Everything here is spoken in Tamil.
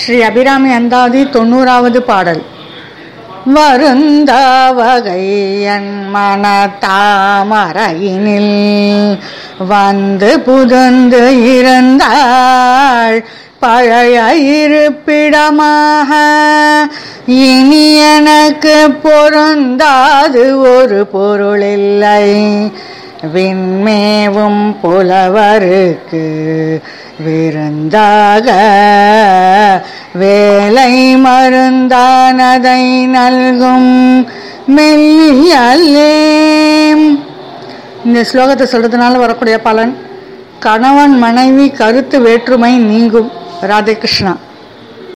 ஸ்ரீ அபிராமி அந்தாதி தொண்ணூறாவது பாடல் வருந்த வகையன் மனத்தாமரையினில் வந்து புதந்து இருந்தாள் பழைய இருப்பிடமாக இனி எனக்கு பொருந்தாது ஒரு பொருளில்லை விண்மேவும் புலவருக்கு விருந்தாக வேலை மருந்தானதை நல்கும் மெல்லியல்லேம் இந்த ஸ்லோகத்தை சொல்றதுனால வரக்கூடிய பலன் கணவன் மனைவி கருத்து வேற்றுமை நீங்கும் ராதே கிருஷ்ணா